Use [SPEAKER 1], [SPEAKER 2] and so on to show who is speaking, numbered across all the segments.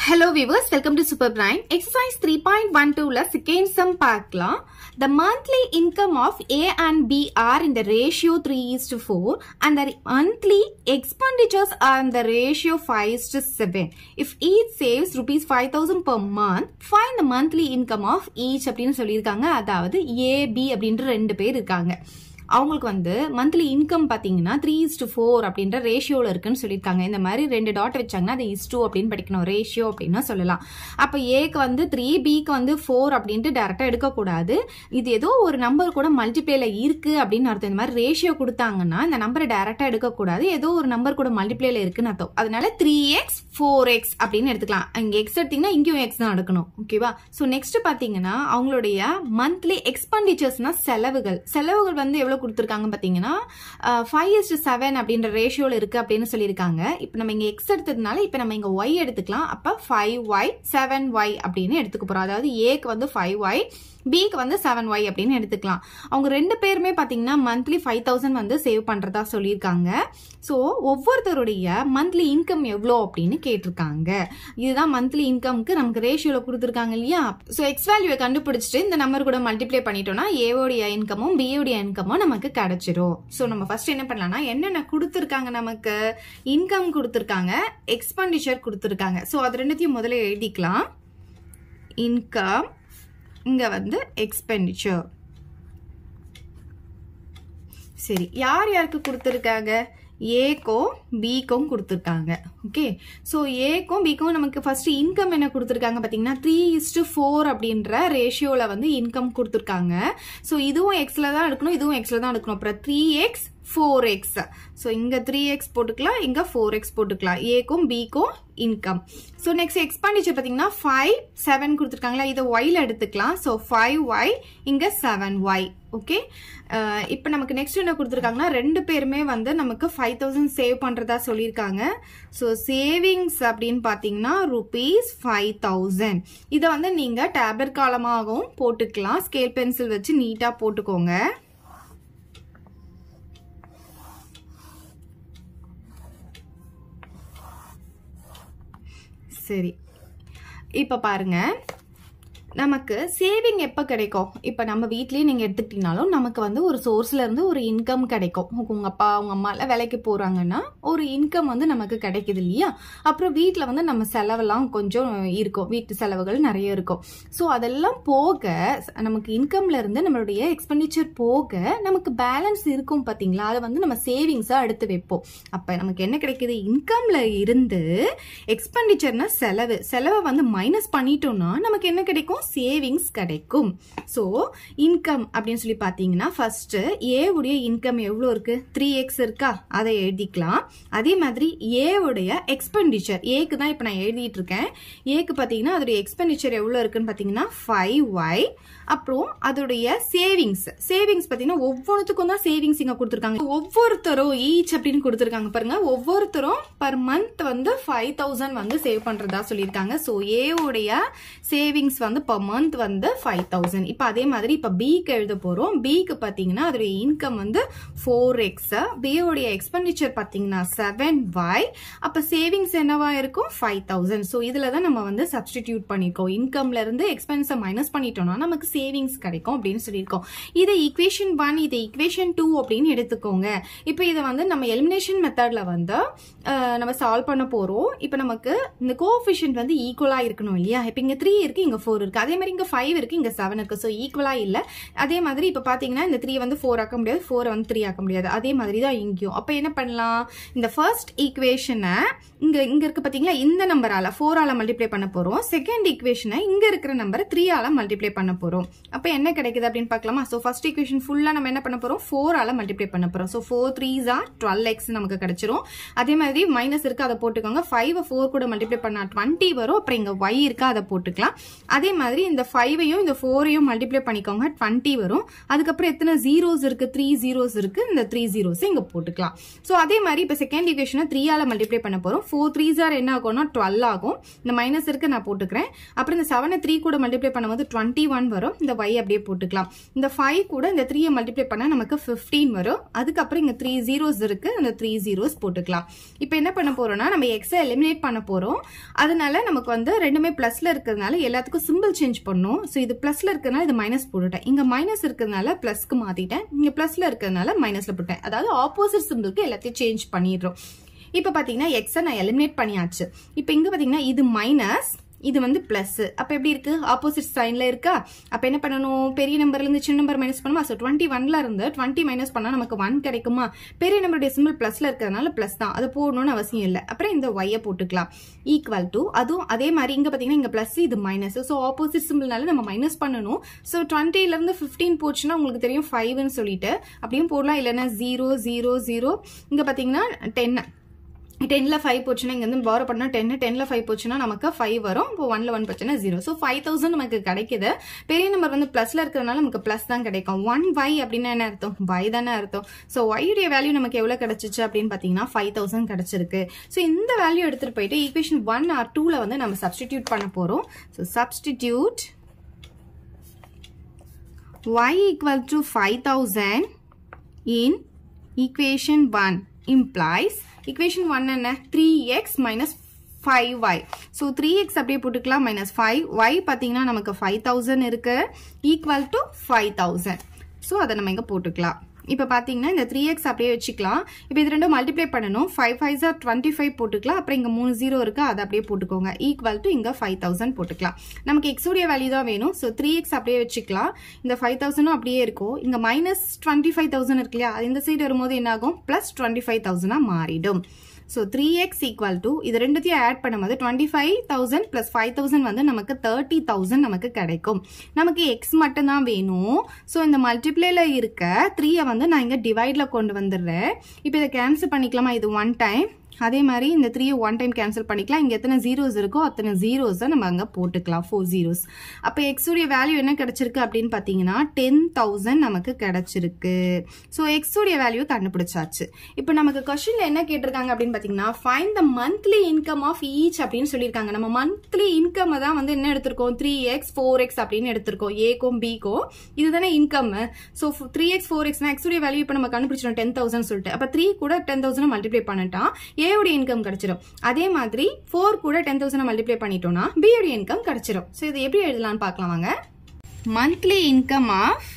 [SPEAKER 1] Hello viewers, welcome to Super Prime. Exercise 3.12ல second sum பார்க்கலாம். The monthly income of A and B are in the ratio 3 is to 4 and the monthly expenditures are in the ratio 5 is to 7. If each saves rupees 5000 per month, find the monthly income of each அப்படின்னு சொல்லியிருக்காங்க அதாவது A, B அப்படின்ற ரெண்டு பேர் இருக்காங்க. அவங்களுக்கு வந்து monthly income பார்த்தீங்கன்னா த்ரீ இஸ் டு ஃபோர் அப்படின்ற ரேஷியோவில் இருக்குன்னு சொல்லியிருக்காங்க இந்த மாதிரி ரெண்டு டாட் வச்சாங்கன்னா அது இஸ் டூ அப்படின்னு படிக்கணும் ரேஷியோ அப்படின்னு சொல்லலாம் அப்போ ஏக்கு வந்து த்ரீ பிக்கு வந்து ஃபோர் அப்படின்ட்டு டேரெக்டாக எடுக்கக்கூடாது இது ஏதோ ஒரு நம்பர் கூட மல்டிப்ளேல இருக்கு அப்படின்னு அர்த்தம் இந்த மாதிரி ரேஷியோ கொடுத்தாங்கன்னா இந்த நம்பரை டேரெக்டாக எடுக்கக்கூடாது ஏதோ ஒரு நம்பர் கூட மல்டிப்ளேல இருக்குன்னு அர்த்தம் அதனால த்ரீ எக்ஸ் ஃபோர் எக்ஸ் அப்படின்னு எடுத்துக்கலாம் இங்கே எக்ஸ் எடுத்தீங்கன்னா இங்கேயும் எக்ஸ் தான் எடுக்கணும் ஓகேவா ஸோ நெக்ஸ்ட் பார்த்தீங்கன்னா அவங்களுடைய மந்த்லி எக்ஸ்பெண்டிச்சர்ஸ்னா செலவுகள் செலவுகள் வந்து எவ்வளோ கொடுத்துருக்காங்க பார்த்தீங்கன்னா ஃபைவ் இஸ்ட் செவன் அப்படின்ற ரேஷியோவில் இருக்குது அப்படின்னு சொல்லியிருக்காங்க இப்போ நம்ம இங்கே எக்ஸ் எடுத்ததுனால இப்போ நம்ம இங்கே ஒய் எடுத்துக்கலாம் அப்போ ஃபைவ் ஒய் செவன் ஒய் அப்படின்னு எடுத்துக்க போகிறோம் அதாவது ஏக்கு வந்து ஃபைவ் ஒய் பிக்கு வந்து செவன் ஒய் அப்படின்னு எடுத்துக்கலாம் அவங்க ரெண்டு பேருமே பார்த்தீங்கன்னா மந்த்லி ஃபைவ் தௌசண்ட் வந்து சேவ் பண்ணுறதா சொல்லியிருக்காங்க ஸோ ஒவ்வொருத்தருடைய மந்த்லி இன்கம் எவ்வளோ அப்படின்னு கேட்டிருக்காங்க இதுதான் மந்த்லி இன்கம்க்கு நமக்கு ரேஷியோவில் கொடுத்துருக்காங்க இல்லையா ஸோ எக்ஸ் வேல்யூவை கண்டுபிடிச்சிட்டு இந்த நம்பர் கூட மல்டிப்ளை பண்ணிட்டோம்னா ஏவோடைய இன்கமும் பியோடைய இன்கமும் நமக்கு கிடைச்சிரும் ஸோ நம்ம ஃபர்ஸ்ட் என்ன பண்ணலாம்னா என்னென்ன கொடுத்துருக்காங்க நமக்கு இன்கம் கொடுத்துருக்காங்க எக்ஸ்பெண்டிச்சர் கொடுத்துருக்காங்க ஸோ அது ரெண்டுத்தையும் முதல்ல எழுதிக்கலாம் இன்கம் இங்கே வந்து எக்ஸ்பெண்டிச்சர் சரி யார் யாருக்கு கொடுத்துருக்காங்க ஏக்கும் பிக்கும் கொடுத்துருக்காங்க ஓகே ஸோ ஏக்கும் பிக்கும் நமக்கு ஃபர்ஸ்ட் இன்கம் என்ன கொடுத்துருக்காங்க பார்த்தீங்கன்னா த்ரீ இஸ்டு ஃபோர் அப்படின்ற ரேஷியோவில் வந்து இன்கம் கொடுத்துருக்காங்க ஸோ இதுவும் எக்ஸில் தான் எடுக்கணும் இதுவும் எக்ஸில் தான் எடுக்கணும் அப்புறம் three X four X so இங்கே த்ரீ எக்ஸ் போட்டுக்கலாம் இங்கே ஃபோர் எக்ஸ் போட்டுக்கலாம் ஏக்கும் பிக்கும் இன்கம் ஸோ நெக்ஸ்ட் எக்ஸ்பெண்டிச்சர் பார்த்தீங்கன்னா ஃபைவ் செவன் கொடுத்துருக்காங்களா இதை ஒயில் எடுத்துக்கலாம் ஸோ ஃபைவ் ஒய் இங்கே செவன் ஒய் ஓகே இப்போ நமக்கு நெக்ஸ்ட் என்ன கொடுத்துருக்காங்கன்னா ரெண்டு பேருமே வந்து நமக்கு ஃபைவ் தௌசண்ட் சேவ் பண்ணுறதா சொல்லியிருக்காங்க ஸோ சேவிங்ஸ் அப்படின்னு பார்த்தீங்கன்னா ருபீஸ் ஃபைவ் தௌசண்ட் இதை வந்து நீங்கள் டேப்லெட் காலமாகவும் போட்டுக்கலாம் ஸ்கேல் பென்சில் வச்சு நீட்டாக போட்டுக்கோங்க சரி இப்போ பாருங்க நமக்கு சேவிங் எப்போ கிடைக்கும் இப்போ நம்ம வீட்லேயே நீங்கள் எடுத்துக்கிட்டீங்கனாலும் நமக்கு வந்து ஒரு சோர்ஸ்ல இருந்து ஒரு இன்கம் கிடைக்கும் உங்கள் அப்பா உங்கள் அம்மா எல்லாம் வேலைக்கு போகிறாங்கன்னா ஒரு இன்கம் வந்து நமக்கு கிடைக்குது இல்லையா அப்புறம் வீட்டில் வந்து நம்ம செலவெல்லாம் கொஞ்சம் இருக்கும் வீட்டு செலவுகள் நிறைய இருக்கும் ஸோ அதெல்லாம் போக நமக்கு இன்கம்ல இருந்து நம்மளுடைய எக்ஸ்பெண்டிச்சர் போக நமக்கு பேலன்ஸ் இருக்கும் பார்த்தீங்களா அதை வந்து நம்ம சேவிங்ஸாக எடுத்து வைப்போம் அப்போ நமக்கு என்ன கிடைக்குது இன்கம்ல இருந்து எக்ஸ்பெண்டிச்சர்னா செலவு செலவை வந்து மைனஸ் பண்ணிட்டோம்னா நமக்கு என்ன கிடைக்கும் சேவிங்ஸ் கிடைக்கும் ஸோ இன்கம் அப்படின்னு சொல்லி பார்த்தீங்கன்னா ஃபர்ஸ்ட் ஏ உடைய இன்கம் எவ்வளோ இருக்கு த்ரீ எக்ஸ் இருக்கா அதை எழுதிக்கலாம் அதே மாதிரி ஏ உடைய எக்ஸ்பெண்டிச்சர் ஏக்கு தான் இப்போ நான் எழுதிட்டு இருக்கேன் ஏக்கு பார்த்தீங்கன்னா அதோடைய எக்ஸ்பெண்டிச்சர் எவ்வளோ இருக்குன்னு பார்த்தீங்கன்னா ஃபைவ் ஒய் அப்புறம் அதோடைய சேவிங்ஸ் சேவிங்ஸ் பார்த்தீங்கன்னா ஒவ்வொருத்துக்கும் தான் சேவிங்ஸ் இங்கே கொடுத்துருக்காங்க ஒவ்வொருத்தரும் ஈச் அப்படின்னு கொடுத்துருக்காங்க பாருங்க ஒவ்வொருத்தரும் பர் மந்த் வந்து ஃபைவ் தௌசண்ட் வந்து சேவ் பண்ணுறதா சொல்லியிருக்காங்க ஸோ ஏவுடைய சேவிங்ஸ் வந்து பர் மந்த் வந்து ஃபைவ் தௌசண்ட் இப்போ அதே மாதிரி இப்போ பிக்கு எழுத போகிறோம் பிக்கு பார்த்தீங்கன்னா அதோடைய இன்கம் வந்து ஃபோர் எக்ஸ் பியோடைய எக்ஸ்பெண்டிச்சர் பார்த்தீங்கன்னா செவன் ஒய் அப்போ சேவிங்ஸ் என்னவா இருக்கும் ஃபைவ் தௌசண்ட் ஸோ இதில் தான் நம்ம வந்து சப்ஸ்டிடியூட் பண்ணியிருக்கோம் இன்கம்ல இருந்து எக்ஸ்பென்ஸை மைனஸ் பண்ணிட்டோம்னா நமக்கு சேவிங்ஸ் கிடைக்கும் அப்படின்னு சொல்லியிருக்கோம் இதை ஈக்குவேஷன் ஒன் இதை ஈக்குவேஷன் டூ அப்படின்னு எடுத்துக்கோங்க இப்போ இதை வந்து நம்ம எலிமினேஷன் மெத்தட்ல வந்து நம்ம சால்வ் பண்ண போகிறோம் இப்போ நமக்கு இந்த கோஃபிஷியன்ட் வந்து ஈக்குவலாக இருக்கணும் இல்லையா இப்போ இங்கே த்ரீ இருக்கு இங்கே ஃபோர் இருக்கு அதே மாதிரி இங்கே ஃபைவ் இருக்கு இங்கே செவன் இருக்கு ஸோ ஈக்குவலாக இல்லை அதே மாதிரி இப்போ பார்த்தீங்கன்னா இந்த த்ரீ வந்து ஃபோர் ஆக்க முடியாது ஃபோரை வந்து த்ரீ ஆக்க முடியாது அதே மாதிரி தான் இங்கேயும் அப்போ என்ன பண்ணலாம் இந்த ஃபர்ஸ்ட் ஈக்குவேஷனை இங்கே இங்கே இருக்கு பார்த்தீங்களா இந்த நம்பரால் ஃபோரால் மல்டிப்ளை பண்ண போகிறோம் செகண்ட் ஈக்குவேஷனை இங்கே இருக்கிற நம்பரை த்ரீயால் மல்டிப்ளை பண்ண போகிறோம் அப்போ என்ன கிடைக்குது அப்படின்னு பார்க்கலாமா ஸோ ஃபர்ஸ்ட் ஈக்குவேஷன் ஃபுல்லாக நம்ம என்ன பண்ண போகிறோம் ஃபோரால் மல்டிப்ளை பண்ண போகிறோம் so four threes are twelve X நமக்கு கிடைச்சிரும் அதே மாதிரி மைனஸ் இருக்கு அதை போட்டுக்கோங்க ஃபைவ் ஃபோர் கூட மல்டிப்ளை பண்ணால் டுவெண்ட்டி வரும் அப்புறம் இங்கே ஒய் இருக்கா அதை போட்டுக்கலாம் அதே மாதிரி மாதிரி இந்த ஃபைவையும் இந்த ஃபோரையும் மல்டிப்ளை பண்ணிக்கோங்க டுவெண்ட்டி வரும் அதுக்கப்புறம் எத்தனை ஜீரோஸ் இருக்கு த்ரீ ஜீரோஸ் இருக்கு இந்த த்ரீ ஜீரோஸ் இங்க போட்டுக்கலாம் ஸோ அதே மாதிரி இப்போ செகண்ட் ஈக்குவேஷனை த்ரீயால மல்டிப்ளை பண்ண போறோம் ஃபோர் த்ரீ ஜார் என்ன ஆகும்னா டுவெல் ஆகும் இந்த மைனஸ் இருக்கு நான் போட்டுக்கிறேன் அப்புறம் இந்த செவனை த்ரீ கூட மல்டிப்ளை பண்ணும்போது டுவெண்ட்டி ஒன் வரும் இந்த y அப்படியே போட்டுக்கலாம் இந்த ஃபைவ் கூட இந்த த்ரீயை மல்டிப்ளை பண்ணா நமக்கு ஃபிஃப்டீன் வரும் அதுக்கப்புறம் இங்க த்ரீ ஜீரோஸ் இருக்கு அந்த த்ரீ ஜீரோஸ் போட்டுக்கலாம் இப்போ என்ன பண்ண போறோம்னா நம்ம எக்ஸை எலிமினேட் பண்ண போறோம் அதனால நமக்கு வந்து ரெண்டுமே பிளஸ்ல இருக்கிறதுனால எல்லாத்துக்கும் சிம்பிள் சேஞ்ச் பண்ணும் ஸோ இது பிளஸ்ல இருக்கிறதுனால இது மைனஸ் போட்டுட்டேன் இங்க மைனஸ் இருக்கிறதுனால பிளஸ்க்கு மாத்திட்டேன் இங்க பிளஸ்ல இருக்கிறதுனால மைனஸ்ல போட்டேன் அதாவது ஆப்போசிட் சிம்பிளுக்கு எல்லாத்தையும் சேஞ்ச் பண்ணிடுறோம் இப்போ பாத்தீங்கன்னா எக்ஸை நான் எலிமினேட் பண்ணியாச்சு இப்போ இங்க பாத்தீங்கன்னா இது மைனஸ் இது வந்து பிளஸ் அப்ப எப்படி இருக்கு ஆப்போசிட் சைன்ல இருக்கா அப்ப என்ன பண்ணணும் பெரிய நம்பர்ல இருந்து சின்ன நம்பர் மைனஸ் பண்ணுமா ஸோ டுவெண்ட்டி ஒன்ல இருந்து டுவெண்ட்டி மைனஸ் பண்ணா நமக்கு ஒன் கிடைக்குமா பெரிய நம்பருடைய சிம்பிள் பிளஸ்ல இருக்கிறதுனால பிளஸ் தான் அது போடணும்னு அவசியம் இல்லை அப்புறம் இந்த ஒய்யை போட்டுக்கலாம் ஈக்குவல் டு அதுவும் அதே மாதிரி இங்க பாத்தீங்கன்னா இங்க பிளஸ் இது மைனஸ் ஸோ ஆப்போசிட் சிம்பிள்னால நம்ம மைனஸ் பண்ணணும் ஸோ டுவெண்ட்டில இருந்து ஃபிஃப்டீன் போச்சுன்னா உங்களுக்கு தெரியும் ஃபைவ்னு சொல்லிட்டு அப்படியும் போடலாம் இல்லைன்னா ஜீரோ ஜீரோ ஜீரோ இங்க பாத்தீங்கன்னா டென் டென்னில் ஃபைவ் போச்சுன்னா இங்கேருந்து பாரோ பண்ணால் டென்னு டென்னில் ஃபைவ் போச்சுன்னா நமக்கு ஃபைவ் வரும் இப்போ ஒன்ல ஒன் போச்சுன்னா ஜீரோ ஸோ ஃபைவ் தௌசண்ட் நமக்கு கிடைக்குது பெரிய நம்பர் வந்து ப்ளஸில் இருக்கிறதுனால நமக்கு ப்ளஸ் தான் கிடைக்கும் ஒன் வை அப்படின்னா என்ன அர்த்தம் வை தானே அர்த்தம் ஸோ ஒய்யுடைய வேல்யூ நமக்கு எவ்வளோ கிடைச்சிச்சு அப்படின்னு பார்த்தீங்கன்னா ஃபைவ் தௌசண்ட் கிடைச்சிருக்கு ஸோ இந்த வேல்யூ எடுத்துகிட்டு போயிட்டு ஈக்குவேஷன் ஒன் ஆர் டூவில் வந்து நம்ம சப்ஸ்டிடியூட் பண்ண போகிறோம் so substitute y equal to 5000 in equation 1 implies equation 1 என்ன 3x minus 5y so 3x அப்படியே போட்டுக்கலாம் minus 5y பார்த்தீங்கன்னா நமக்கு 5000 இருக்கு equal to 5000 so அதை நம்ம இங்க போட்டுக்கலாம் இப்போ பார்த்தீங்கன்னா இந்த த்ரீ எக்ஸ் அப்படியே வச்சுக்கலாம் இப்போ இது ரெண்டும் மல்டிப்ளை பண்ணணும் ஃபைவ் ஃபைவ் சார் டுவெண்ட்டி ஃபைவ் போட்டுக்கலாம் அப்புறம் இங்கே மூணு ஜீரோ இருக்கு அதை அப்படியே போட்டுக்கோங்க ஈக்குவல் டு இங்கே ஃபைவ் தௌசண்ட் போட்டுக்கலாம் நமக்கு எக்ஸோடைய வேல்யூ தான் வேணும் ஸோ த்ரீ எக்ஸ் அப்படியே வச்சுக்கலாம் இந்த ஃபைவ் தௌசண்டும் அப்படியே இருக்கும் இங்கே மைனஸ் டுவெண்ட்டி ஃபைவ் தௌசண்ட் இருக்கு இல்லையா அது இந்த சைடு வரும்போது என்ன ஆகும் ப்ளஸ் டுவெண்ட்டி ஃபைவ் தௌசண்டாக மாறிடும் so three X equal to இது ரெண்டுத்தையும் ஆட் பண்ணும்போது twenty five thousand plus five thousand வந்து நமக்கு தேர்ட்டி தௌசண்ட் நமக்கு கிடைக்கும் நமக்கு எக்ஸ் மட்டும்தான் வேணும் ஸோ இந்த மல்டிப்ளேல இருக்க த்ரீயை வந்து நான் இங்கே டிவைடில் கொண்டு வந்துடுறேன் இப்போ இதை கேன்சல் பண்ணிக்கலாமா இது ஒன் டைம் அதே மாதிரி இந்த த்ரீயை ஒன் டைம் கேன்சல் பண்ணிக்கலாம் இங்கே எத்தனை ஜீரோஸ் இருக்கோ அத்தனை ஜீரோஸை நம்ம அங்கே போட்டுக்கலாம் ஃபோர் ஜீரோஸ் அப்போ எக்ஸுடைய வேல்யூ என்ன கிடைச்சிருக்கு அப்படின்னு பார்த்தீங்கன்னா டென் தௌசண்ட் நமக்கு கிடைச்சிருக்கு ஸோ எக்ஸுடைய வேல்யூ கண்டுபிடிச்சாச்சு இப்போ நமக்கு கொஸ்டின்ல என்ன கேட்டிருக்காங்க அப்படின்னு பார்த்தீங்கன்னா find the monthly income of each அப்படின்னு சொல்லியிருக்காங்க நம்ம மந்த்லி இன்கம் தான் வந்து என்ன எடுத்திருக்கோம் த்ரீ எக்ஸ் ஃபோர் எக்ஸ் அப்படின்னு எடுத்திருக்கோம் ஏக்கும் பிக்கும் இதுதானே income so three X four எக்ஸ்னா எக்ஸுடைய வேல்யூ இப்போ நம்ம கண்டுபிடிச்சிடும் டென் தௌசண்ட் சொல்லிட்டு அப்போ த்ரீ கூட டென் தௌசண்ட் மல்டிப்ளை பண்ணிட்டான் ஏயோட இன்கம் கிடைச்சிடும் அதே மாதிரி ஃபோர் கூட டென் தௌசண்ட் மல்டிப்ளை பண்ணிட்டோம்னா பியோட இன்கம் கிடைச்சிடும் ஸோ இது எப்படி எழுதலாம்னு பார்க்கலாம் வாங்க மந்த்லி இன்கம் ஆஃப்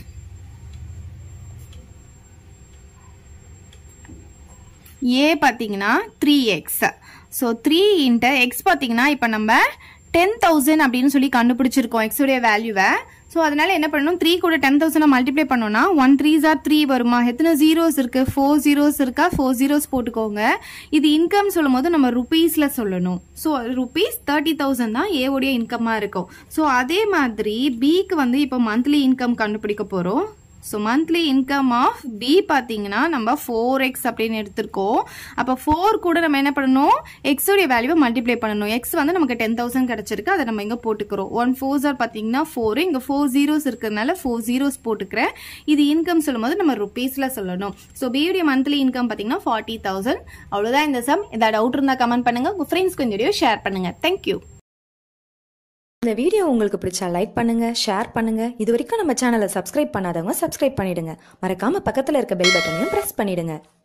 [SPEAKER 1] ஏ பார்த்தீங்கன்னா three X so three into X பார்த்தீங்கன்னா இப்போ நம்ம டென் தௌசண்ட் அப்படின்னு சொல்லி கண்டுபிடிச்சிருக்கோம் எக்ஸோடைய வேல்யூவை ஸோ அதனால என்ன பண்ணணும் த்ரீ கூட டென் தௌசண்ட் மல்டிப்ளை பண்ணோம்னா ஒன் த்ரீ ஜார் த்ரீ வருமா எத்தனை ஜீரோஸ் இருக்கு ஃபோர் ஜீரோஸ் இருக்கா ஃபோர் ஜீரோஸ் போட்டுக்கோங்க இது இன்கம் சொல்லும் போது நம்ம ருபீஸ்ல சொல்லணும் ஸோ ருபீஸ் தேர்ட்டி தௌசண்ட் தான் ஏவுடைய இன்கமா இருக்கும் ஸோ அதே மாதிரி பிக்கு வந்து இப்போ மந்த்லி இன்கம் கண்டுபிடிக்க போறோம் so monthly income of B பார்த்தீங்கன்னா நம்ம ஃபோர் எக்ஸ் அப்படின்னு எடுத்திருக்கோம் அப்போ ஃபோர் கூட நம்ம என்ன பண்ணணும் எக்ஸோடைய வேல்யூவை மல்டிப்ளை பண்ணணும் எக்ஸ் வந்து நமக்கு டென் தௌசண்ட் கிடச்சிருக்கு அதை நம்ம இங்கே போட்டுக்கிறோம் ஒன் ஃபோர் ஆர் பார்த்தீங்கன்னா ஃபோர் இங்கே ஃபோர் ஜீரோஸ் இருக்கிறதுனால ஃபோர் ஜீரோஸ் போட்டுக்கிறேன் இது இன்கம் சொல்லும்போது நம்ம ருபீஸில் சொல்லணும் ஸோ பியுடைய மந்த்லி இன்கம் பார்த்தீங்கன்னா ஃபார்ட்டி தௌசண்ட் அவ்வளோதான் இந்த சம் ஏதாவது டவுட் இருந்தால் கமெண்ட் பண்ணுங்கள் உங்கள் ஃப்ரெண்ட்ஸ்க்கு இந்த வீடியோ ஷேர் பண்ணுங்கள் தேங்க்யூ
[SPEAKER 2] இந்த வீடியோ உங்களுக்கு பிடிச்சா லைக் பண்ணுங்க ஷேர் பண்ணுங்க இது வரைக்கும் நம்ம சேனலை சப்ஸ்கிரைப் பண்ணாதவங்க சப்ஸ்கிரைப் பண்ணிடுங்க மறக்காம பக்கத்துல இருக்க பெல் பட்டனையும் பிரஸ் பண்ணிடுங்க